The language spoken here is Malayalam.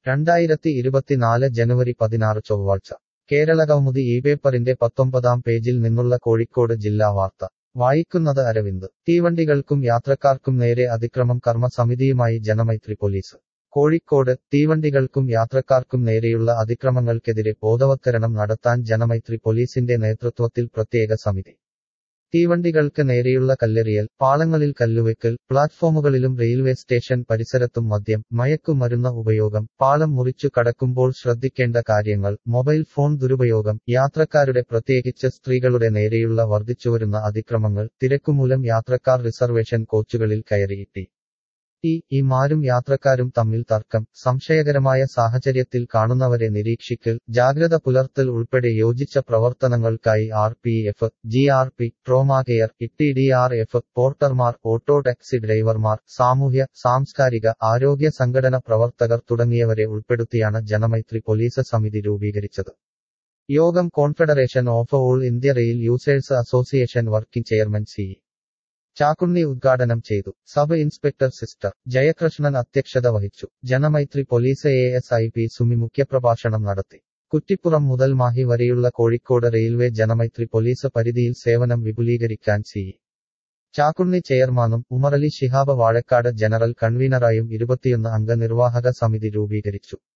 രണ്ടായിരത്തി ഇരുപത്തിനാല് ജനുവരി പതിനാറ് ചൊവ്വാഴ്ച കേരള കൗമുദി ഈ പേപ്പറിന്റെ പത്തൊമ്പതാം പേജിൽ നിന്നുള്ള കോഴിക്കോട് ജില്ലാ വാർത്ത വായിക്കുന്നത് അരവിന്ദ് തീവണ്ടികൾക്കും യാത്രക്കാർക്കും നേരെ അതിക്രമം കർമ്മസമിതിയുമായി ജനമൈത്രി പോലീസ് കോഴിക്കോട് തീവണ്ടികൾക്കും യാത്രക്കാർക്കും നേരെയുള്ള അതിക്രമങ്ങൾക്കെതിരെ ബോധവത്കരണം നടത്താൻ ജനമൈത്രി പോലീസിന്റെ നേതൃത്വത്തിൽ പ്രത്യേക സമിതി തീവണ്ടികൾക്ക് നേരെയുള്ള കല്ലെറിയൽ പാളങ്ങളിൽ കല്ലുവെക്കൽ പ്ലാറ്റ്ഫോമുകളിലും റെയിൽവേ സ്റ്റേഷൻ പരിസരത്തും മദ്യം മയക്കുമരുന്ന് ഉപയോഗം പാളം മുറിച്ചു കടക്കുമ്പോൾ ശ്രദ്ധിക്കേണ്ട കാര്യങ്ങൾ മൊബൈൽ ഫോൺ ദുരുപയോഗം യാത്രക്കാരുടെ പ്രത്യേകിച്ച് സ്ത്രീകളുടെ നേരെയുള്ള വർദ്ധിച്ചുവരുന്ന അതിക്രമങ്ങൾ തിരക്കുമൂലം യാത്രക്കാർ റിസർവേഷൻ കോച്ചുകളിൽ കയറിയിട്ടി ടി ഈ മാരും യാത്രക്കാരും തമ്മിൽ തർക്കം സംശയകരമായ സാഹചര്യത്തിൽ കാണുന്നവരെ നിരീക്ഷിക്കൽ ജാഗ്രത പുലർത്തൽ ഉൾപ്പെടെ യോജിച്ച പ്രവർത്തനങ്ങൾക്കായി R P F G R P trauma care T D R F പോർട്ടർമാർ ഓട്ടോ ടാക്സി ഡ്രൈവർമാർ സാമൂഹ്യ സാംസ്കാരിക ആരോഗ്യ സംഘടന പ്രവർത്തകർ തുടങ്ങിയവരെ ഉൾപ്പെടുത്തിയാണ് ജനമൈത്രി പോലീസ് സമിതി രൂപീകരിച്ചത് യോഗം confederation of all India rail users association working chairman C Chakkunni ഉദ്ഘാടനം ചെയ്തു സബ് ഇൻസ്പെക്ടർ സിസ്റ്റർ ജയകൃഷ്ണൻ അധ്യക്ഷത വഹിച്ചു Janamaithri police A S I P Sumi മുഖ്യപ്രഭാഷണം നടത്തി കുറ്റിപ്പുറം മുതൽ മാഹി വരെയുള്ള കോഴിക്കോട് റെയിൽവേ ജനമൈത്രി പോലീസ് പരിധിയിൽ സേവനം വിപുലീകരിക്കാൻ സി ചാക്കുണ്ണി ചെയർമാനും ഉമറലി ശിഹാബ് വാഴക്കാട് ജനറൽ കൺവീനറായും ഇരുപത്തിയൊന്ന് അംഗ നിർവാഹക സമിതി രൂപീകരിച്ചു